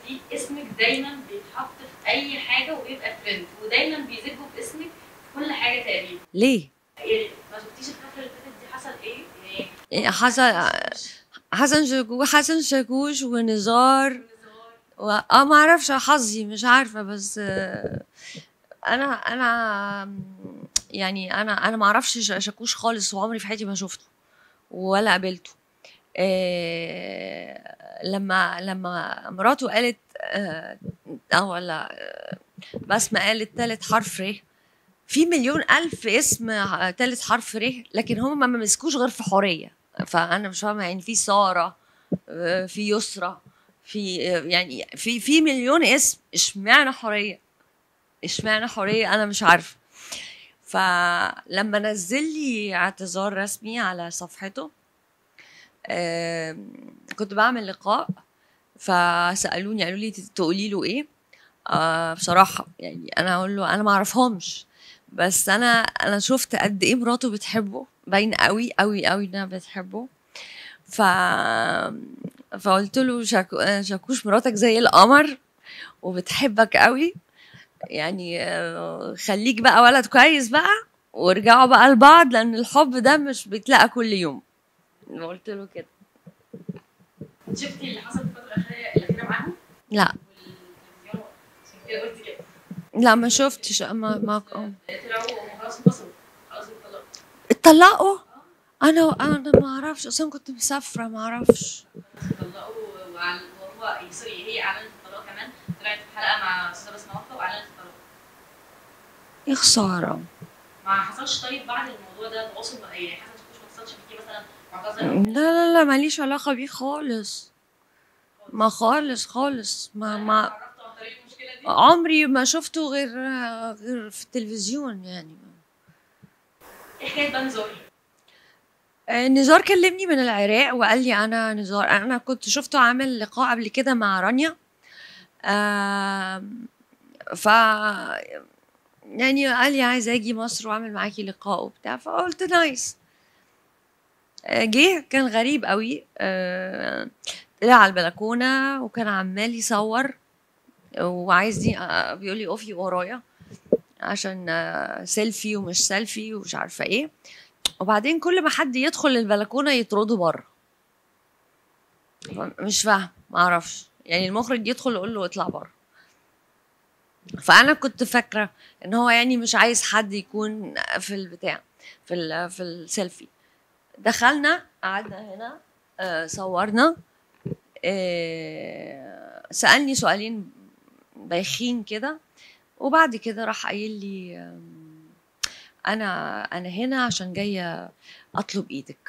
دي اسمك دايما بيتحط في اي حاجه وبيبقى ترند ودايما بيذكروا باسمك في كل حاجه تقريبا ليه يعني ما شفتيش الفتره اللي فاتت دي حصل ايه؟ يعني إيه، حسن حسن شاكوش حسن شاكوش ونزار و... اه ما اعرفش حظي مش عارفه بس آه، انا انا يعني انا انا ما اعرفش ش- شاكوش خالص وعمري في حياتي ما شفته ولا قابلته آه لما لما مراته قالت اه آه، ولا آه، بسمة قالت تالت حرف ر في مليون الف اسم ع- تالت حرف ر لكن هم ما مسكوش غير في حوريه فانا مش فاهمه يعني في ساره آه، في يسرى في آه، يعني في في مليون اسم اشمعنى حوريه اشمعنى حوريه انا مش عارفه فلما نزل لي اعتذار رسمي على صفحته آم، كنت بعمل لقاء فسالوني قالوا لي تقولي له ايه آه بصراحه يعني انا اقول له انا ما اعرفهمش بس انا انا شفت قد ايه مراته بتحبه باين قوي قوي قوي انها بتحبه ف فقلت له شاكو... آه، شاكوش مراتك زي القمر وبتحبك قوي يعني آه، خليك بقى ولد كويس بقى وارجعوا بقى لبعض لان الحب ده مش بيتلاقى كل يوم قلت له كده شفتي اللي حصل في الفتره الاخيره الاخيره معاهم؟ لا والتلفزيون عشان كده قلت كده لا ما شفتش ما ما طلعوا هم خلاص انفصلوا خلاص اتطلقوا اتطلقوا انا انا ما اعرفش اصلا كنت مسافره ما اعرفش اتطلقوا وعل- وهو سوري هي اعلنت الطلاق كمان طلعت في حلقه مع استاذه بسمه وفا واعلنت الطلاق يا خساره ما حصلش طيب بعد الموضوع ده تواصل بقى يعني حسن شاكوش ما اتصلش بيكي مثلا معتذر لا لا لا ماليش علاقه بيه خالص ما خالص خالص ما ما عرفتوا عن طريق المشكله دي عمري ما شفته غير غير في التلفزيون يعني ايه حكايه بقى نزار آه، نزار كلمني من العراق وقال لي انا نزار انا كنت شفته عامل لقاء قبل كده مع رانيا آم، ف يعني قال لي عايز اجي مصر واعمل معاكي لقاء وبتاع فقلت نايس آه، جه كان غريب قوي آه، طلع على البلكونه وكان عمال يصور وعايزني آه، بيقول لي اقفي ورايا عشان آه، سيلفي ومش سيلفي ومش عارفه ايه وبعدين كل ما حد يدخل البلكونه يطرده بره مش فاهم ما اعرفش يعني المخرج يدخل يقول له اطلع بره فانا كنت فاكره ان هو يعني مش عايز حد يكون في البتاع في ال في السيلفي دخلنا قعدنا هنا آه صورنا آه سالني سؤالين بايخين كده وبعد كده راح قايل لي آم، انا انا هنا عشان جايه اطلب ايدك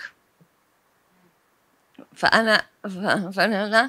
فانا ف- فانا لا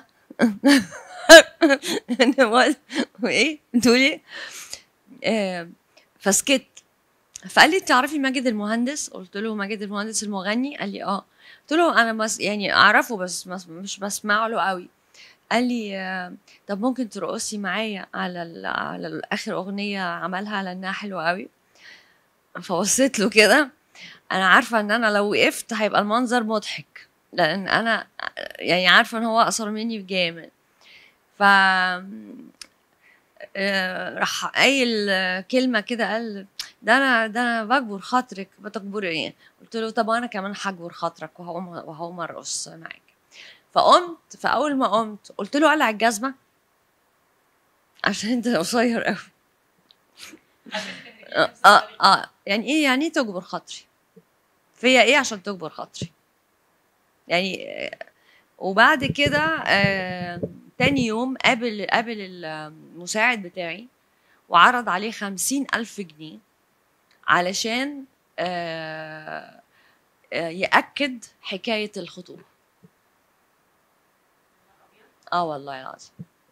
انا وقت- وايه تقولي آه، فسكت فقال لي تعرفي ماجد المهندس قلت له ماجد المهندس المغني قال لي اه قلت له انا بس يعني اعرفه بس مس- مش بسمع له قوي قال لي آه، طب ممكن ترقصي معايا على ال- على اخر اغنيه عملها لانها حلوه قوي فبصيت له كده انا عارفه ان انا لو وقفت هيبقى المنظر مضحك لان انا يعني عارفه ان هو اقصر مني بجامد ف آه، راح قايل آه، كلمه كده قال ده انا ده انا بجبر خاطرك بتجبري ايه قلت له طب انا كمان هجبر خاطرك وهقوم وهقوم ارقص معاك فقمت فاول ما قمت قلت له قلع الجزمه عشان انت قصير قوي اه اه آه. يعني ايه يعني ايه تجبر خاطري فيا ايه عشان تجبر خاطري يعني آه، وبعد كده آه تاني يوم قابل قابل المساعد بتاعي وعرض عليه خمسين ألف جنيه علشان آه آه يأكد حكاية الخطوبة اه والله العظيم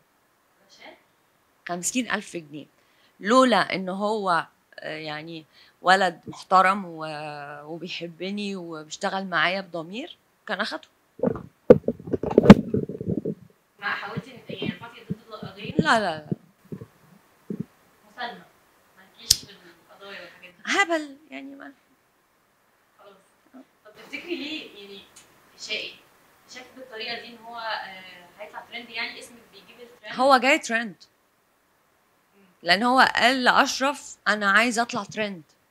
خمسين ألف جنيه لولا إن هو آه، يعني ولد محترم و- وبيحبني وبيشتغل معايا بضمير كان أخده ما حاولتي إن- يعني رفعتي ضد القضيه لا لا لا مسالمه مالكيش في القضايا والحاجات دي هبل يعني ما خلاص طب تفتكري ليه يعني شائع شايف بالطريقه دي ان هو آه، هيطلع ترند يعني اسمك بيجيب الترند هو جاي ترند لان هو قال لاشرف انا عايز اطلع ترند